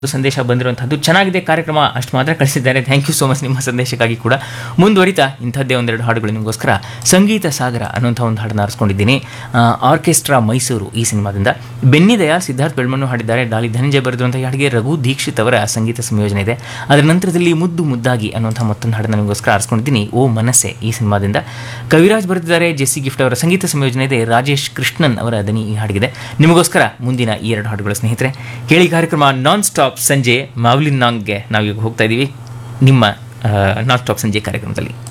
ಸಂದೇಶ ಬಂದಿರುವಂಥದ್ದು ಚೆನ್ನಾಗಿದೆ ಕಾರ್ಯಕ್ರಮ ಅಷ್ಟು ಮಾತ್ರ ಕಳಿಸಿದ್ದಾರೆ ಥ್ಯಾಂಕ್ ಯು ಸೋ ಮಚ್ ನಿಮ್ಮ ಸಂದೇಶಕ್ಕಾಗಿ ಕೂಡ ಮುಂದುವರಿತಾ ಇಂಥದ್ದೇ ಒಂದೆರಡು ಹಾಡುಗಳು ನಿಮಗೋಸ್ಕರ ಸಂಗೀತ ಸಾಗರ ಅನ್ನುವಂಥ ಒಂದು ಹಾಡನ್ನು ಆರಿಸ್ಕೊಂಡಿದ್ದೀನಿ ಆ, ಆರ್ಕೆಸ್ಟ್ರಾ ಮೈಸೂರು ಈ ಸಿನಿಮಾದಿಂದ ಬೆನ್ನಿ ದಯಾಳ್ ಸಿದ್ಧಾರ್ಥ್ ಬೆಳ್ಮಣ್ಣು ಹಾಡಿದ್ದಾರೆ ಡಾಲಿ ಧನಂಜಯ ಬರೆದಿರುವಂಥ ಈ ಹಾಡಿಗೆ ರಘು ದೀಕ್ಷಿತ್ ಅವರ ಸಂಗೀತ ಸಂಯೋಜನೆ ಇದೆ ಅದರ ನಂತರದಲ್ಲಿ ಮುದ್ದು ಮುದ್ದಾಗಿ ಅನ್ನುವಂಥ ಮತ್ತೊಂದು ಹಾಡನ್ನು ನಿಮಗೋಸ್ಕರ ಆರಿಸ್ಕೊಂಡಿದ್ದೀನಿ ಓ ಮನಸ್ಸೆ ಈ ಸಿನಿಮಾದಿಂದ ಕವಿರಾಜ್ ಬರೆದಿದ್ದಾರೆ ಜೆಸ್ಸಿ ಗಿಫ್ಟ್ ಅವರ ಸಂಗೀತ ಸಂಯೋಜನೆ ಇದೆ ರಾಜೇಶ್ ಕೃಷ್ಣನ್ ಅವರ ದನಿ ಈ ಹಾಡಿಗಿದೆ ನಿಮಗೋಸ್ಕರ ಮುಂದಿನ ಈ ಎರಡು ಹಾಡುಗಳು ಸ್ನೇಹಿತರೆ ಕೇಳಿ ಕಾರ್ಯಕ್ರಮ ನಾನ್ ಸ್ಟಾಪ್ ಸಂಜೆ ಮಾವ್ಲಿನ್ ನಾಂಗ್ಗೆ ನಾವೀಗ ಹೋಗ್ತಾ ಇದ್ದೀವಿ ನಿಮ್ಮ ನಾನ್ ಸ್ಟಾಪ್ ಸಂಜೆ ಕಾರ್ಯಕ್ರಮದಲ್ಲಿ